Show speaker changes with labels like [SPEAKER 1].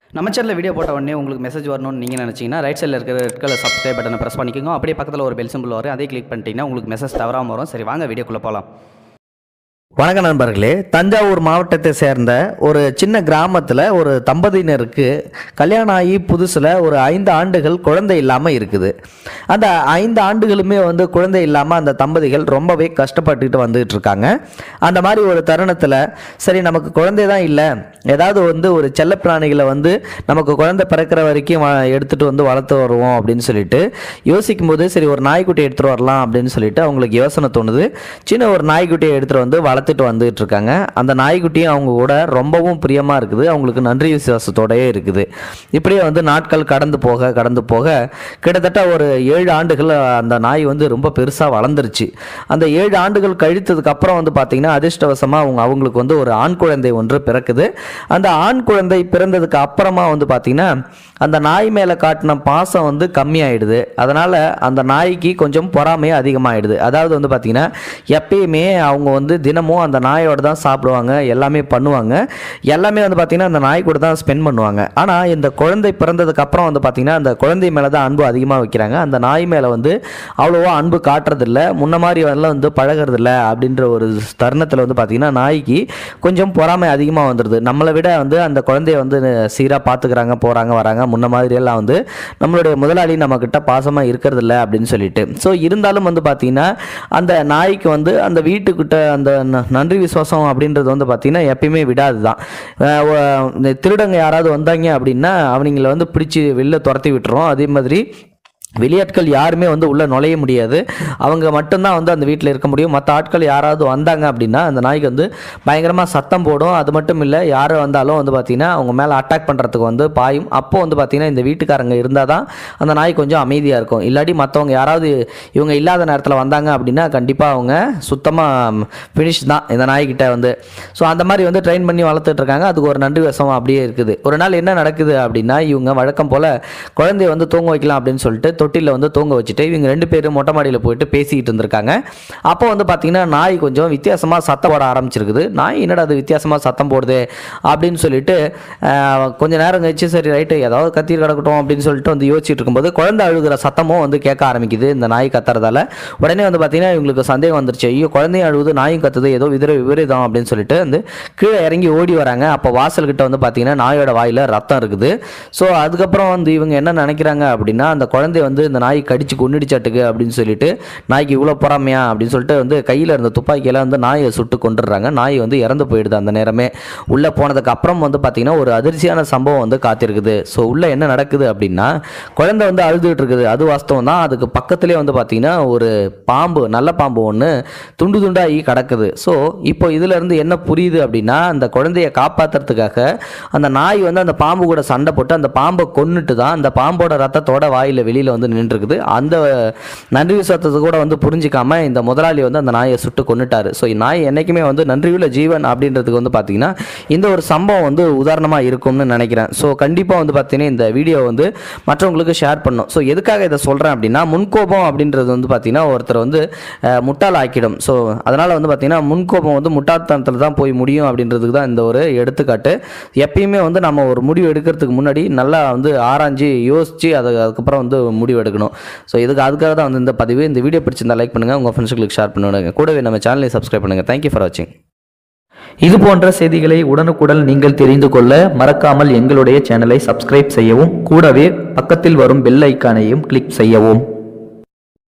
[SPEAKER 1] நம்ம சேனலில் வீடியோ போட்ட உடனே உங்களுக்கு மெசேஜ் வரணும்னு நீங்கள் நினச்சிங்கன்னா ரைட் சைடில் இருக்கிற ரெட் கலர் சப்ஸ்கிரைப் பட்டனை ப்ரெஸ் பண்ணிக்கோங்க அப்படியே பக்கத்தில் ஒரு பெல் சிம்பிள் வரும் அதே கிளிக் பண்ணிட்டீங்கன்னா உங்களுக்கு மெசேஜ் தவறாமல் வரும் சரி வாங்க வீடியோக்குள்ளே போகலாம்
[SPEAKER 2] வணக்கம் நண்பர்களே தஞ்சாவூர் மாவட்டத்தை சேர்ந்த ஒரு சின்ன கிராமத்தில் ஒரு தம்பதியினருக்கு கல்யாணம் ஆகி புதுசில் ஒரு ஐந்து ஆண்டுகள் குழந்தை இல்லாமல் இருக்குது அந்த ஐந்து ஆண்டுகளுமே வந்து குழந்தை இல்லாமல் அந்த தம்பதிகள் ரொம்பவே கஷ்டப்பட்டுக்கிட்டு வந்துகிட்டு இருக்காங்க அந்த மாதிரி ஒரு தருணத்தில் சரி நமக்கு குழந்தை தான் இல்லை ஏதாவது வந்து ஒரு செல்லப்பிராணிகளை வந்து நமக்கு குழந்தை பிறக்கிற வரைக்கும் வ- எடுத்துகிட்டு வந்து வளர்த்து வருவோம் அப்படின்னு சொல்லிட்டு யோசிக்கும் போது சரி ஒரு நாய்க்குட்டி எடுத்துகிட்டு வரலாம் அப்படின்னு சொல்லிட்டு அவங்களுக்கு யோசனை தோணுது சின்ன ஒரு நாய்க்குட்டியை எடுத்துகிட்டு வந்து வளர்த்துட்டு வந்துட்டு இருக்காங்க அந்த நாய்க்குட்டியும் அவங்க கூட ரொம்பவும் பிரியமாக இருக்குது அவங்களுக்கு நன்றி விசுவாசத்தோடயே இருக்குது இப்படியே வந்து நாட்கள் கடந்து போக கடந்து போக கிட்டத்தட்ட ஒரு ஏழு ஆண்டுகள் அந்த நாய் வந்து ரொம்ப பெருசாக வளர்ந்துருச்சு அந்த ஏழு ஆண்டுகள் கழித்ததுக்கு அப்புறம் வந்து பார்த்தீங்கன்னா அதிர்ஷ்டவசமாக அவங்க அவங்களுக்கு வந்து ஒரு ஆண் குழந்தை ஒன்று பிறக்குது அந்த ஆண் குழந்தை பிறந்ததுக்கு அப்புறமா வந்து பார்த்தீங்கன்னா அந்த நாய் மேலே காட்டின பாசம் வந்து கம்மியாயிடுது அதனால் அந்த நாய்க்கு கொஞ்சம் பொறாமையே அதிகமாகிடுது அதாவது வந்து பார்த்திங்கன்னா எப்பயுமே அவங்க வந்து தினமும் அந்த நாயோட தான் சாப்பிடுவாங்க எல்லாமே பண்ணுவாங்க எல்லாமே வந்து பார்த்திங்கன்னா அந்த நாய் கூட தான் ஸ்பெண்ட் பண்ணுவாங்க ஆனால் இந்த குழந்தை பிறந்ததுக்கு அப்புறம் வந்து பார்த்திங்கன்னா அந்த குழந்தை மேலே தான் அன்பு அதிகமாக வைக்கிறாங்க அந்த நாய் மேலே வந்து அவ்வளோவா அன்பு காட்டுறதில்ல முன்ன மாதிரி வரலாம் வந்து பழகுறதில்ல அப்படின்ற ஒரு தருணத்தில் வந்து பார்த்திங்கன்னா நாய்க்கு கொஞ்சம் பொறாமை அதிகமாக வந்துடுது நம்மளை விட வந்து அந்த குழந்தைய வந்து சீராக பார்த்துக்கிறாங்க போகிறாங்க வராங்க முன்ன மாதிரி எல்லாம் வந்து நம்மளுடைய முதலாளி நம்மக்கிட்ட பாசமாக இருக்கிறதில்ல அப்படின்னு சொல்லிட்டு ஸோ இருந்தாலும் வந்து பார்த்திங்கன்னா அந்த நாய்க்கு வந்து அந்த வீட்டுக்கிட்ட அந்த ந- நன்றி விசுவாசம் அப்படின்றது வந்து பார்த்திங்கன்னா எப்பயுமே விடாது தான் அஹ் ஒ- இந்த திருடங்க யாராவது வந்தாங்க அப்படின்னா அவங்கள வந்து பிடிச்சி வெளில துரத்தி விட்டுரும் அதே மாதிரி வெளியாட்கள் யாருமே வந்து உள்ளே நுழைய முடியாது அவங்க மட்டும்தான் வந்து அந்த வீட்டில் இருக்க முடியும் மற்ற ஆட்கள் யாராவது வந்தாங்க அப்படின்னா அந்த நாய்க்கு வந்து பயங்கரமாக சத்தம் போடும் அது மட்டும் இல்லை யார் வந்தாலும் வந்து பார்த்திங்கன்னா அவங்க மேலே அட்டாக் பண்ணுறதுக்கு வந்து பாயும் அப்போ வந்து பார்த்திங்கன்னா இந்த வீட்டுக்காரங்க இருந்தால் தான் அந்த நாய் கொஞ்சம் அமைதியாக இருக்கும் இல்லாட்டி மற்றவங்க யாராவது இவங்க இல்லாத நேரத்தில் வந்தாங்க அப்படின்னா கண்டிப்பாக அவங்க சுத்தமாக ஃபினிஷ் தான் இந்த நாய்கிட்ட வந்து ஸோ அந்த மாதிரி வந்து ட்ரெயின் பண்ணி வளர்த்துட்டு இருக்காங்க அதுக்கு ஒரு நன்றி வசம் அப்படியே இருக்குது ஒரு நாள் என்ன நடக்குது அப்படின்னா இவங்க வழக்கம் போல் குழந்தைய வந்து தூங்க வைக்கலாம் அப்படின்னு சொல்லிட்டு தொட்டிலில் வந்து தூங்க வச்சுட்டு இவங்க ரெண்டு பேரும் மொட்டை மாடியில் போயிட்டு பேசிக்கிட்டு இருந்திருக்காங்க அப்போ வந்து பார்த்தீங்கன்னா நாய் கொஞ்சம் வித்தியாசமாக சத்தம் போட ஆரம்பிச்சிருக்குது நாய் என்னடா அது வித்தியாசமாக சத்தம் போடுது அப்படின்னு சொல்லிட்டு ஆஹ், கொஞ்ச நேரம் கழிச்சு சரி ரைட்டு ஏதாவது கத்தி கிடக்கட்டும் அப்படின்னு சொல்லிட்டு வந்து யோசிச்சுட்டு இருக்கும்போது குழந்தை அழுகிற சத்தமும் வந்து கேட்க ஆரம்பிக்குது இந்த நாய் கத்துறதால உடனே வந்து பார்த்தீங்கன்னா இவங்களுக்கு சந்தேகம் வந்துருச்சு ஐயோ குழந்தையும் அழுகுது நாயும் கத்துது ஏதோ விதிர விபரீதம் அப்படின்னு சொல்லிட்டு வந்து கீழே இறங்கி ஓடி வராங்க அப்போ வாசல்கிட்ட வந்து பார்த்தீங்கன்னா நாயோட வாயில் ரத்தம் இருக்குது ஸோ அதுக்கப்புறம் வந்து இவங்க என்ன நினைக்கிறாங்க அப்படின்னா அந்த குழந்தைய வந்து இந்த நாய் கடிச்சு கொன்னுடிச்சாட்டுக்கு அப்படின்னு சொல்லிட்டு நாய்க்கு இவ்வளோ பொறாமையா அப்படின்னு சொல்லிட்டு வந்து கையில் இருந்த துப்பாக்கியெல்லாம் வந்து நாயை சுட்டு கொண்டுடுறாங்க நாய் வந்து இறந்து போயிடுது அந்த நேரமே உள்ளே போனதுக்கு அப்புறம் வந்து பார்த்தீங்கன்னா ஒரு அதிர்ச்சியான சம்பவம் வந்து காத்திருக்குது ஸோ உள்ளே என்ன நடக்குது அப்படின்னா குழந்தை வந்து அழுதுகிட்டு இருக்குது அது வாஸ்தவம் தான் அதுக்கு பக்கத்துலேயே வந்து பார்த்தீங்கன்னா ஒரு பாம்பு நல்ல பாம்பு ஒன்று துண்டு துண்டாகி கிடக்குது ஸோ இப்போ இதுல இருந்து என்ன புரியுது அப்படின்னா அந்த குழந்தைய காப்பாத்துறதுக்காக அந்த நாய் வந்து அந்த பாம்பு கூட சண்டை போட்டு அந்த பாம்பை கொன்னுட்டு தான் அந்த பாம்போட ரத்தத்தோட வாயில் வெளியில் வந்து நின்றுருக்குது அந்த நன்றி விசுவாசத்தை கூட வந்து புரிஞ்சிக்காம இந்த முதலாளி வந்து அந்த நாயை சுட்டு கொன்னுட்டாரு ஸோ நாய் என்னைக்குமே வந்து நன்றியுள்ள ஜீவன் அப்படின்றதுக்கு வந்து பார்த்தீங்கன்னா இந்த ஒரு சம்பவம் வந்து உதாரணமாக இருக்கும்னு நினைக்கிறேன் ஸோ கண்டிப்பாக வந்து பார்த்தீங்கன்னா இந்த வீடியோ வந்து மற்றவங்களுக்கு ஷேர் பண்ணும் ஸோ எதுக்காக இதை சொல்கிறேன் அப்படின்னா முன்கோபம் அப்படின்றது வந்து பார்த்தீங்கன்னா ஒருத்தர் வந்து அஹ், முட்டாள் ஆக்கிடும் ஸோ அதனால் வந்து பார்த்தீங்கன்னா முன்கோபம் வந்து முட்டாள்தனத்தில் தான் போய் முடியும் அப்படின்றதுக்கு தான் இந்த ஒரு எடுத்துக்காட்டு எப்பயுமே வந்து நம்ம ஒரு முடிவு எடுக்கிறதுக்கு முன்னாடி நல்லா வந்து ஆராய்ஞ்சு யோசித்து அது அதுக்கப்புறம் வந்து முடிவு எடுக்கணும் ஸோ இதுக்கு அதுக்காக தான் வந்து இந்த பதிவு இந்த வீடியோ பிடிச்சிருந்தா லைக் பண்ணுங்கள் உங்கள் ஃப்ரெண்ட்ஸுங்களுக்கு ஷேர் பண்ணுங்க கூடவே நம்ம சேனலை சப்ஸ்கிரைப் பண்ணுங்கள் தேங்க்யூ ஃபார் வாட்சிங்
[SPEAKER 3] இது போன்ற செய்திகளை உடனுக்குடன் நீங்கள் தெரிந்து கொள்ள மறக்காமல் எங்களுடைய சேனலை சப்ஸ்கிரைப் செய்யவும் கூடவே பக்கத்தில் வரும் பெல் ஐக்கானையும் கிளிக் செய்யவும்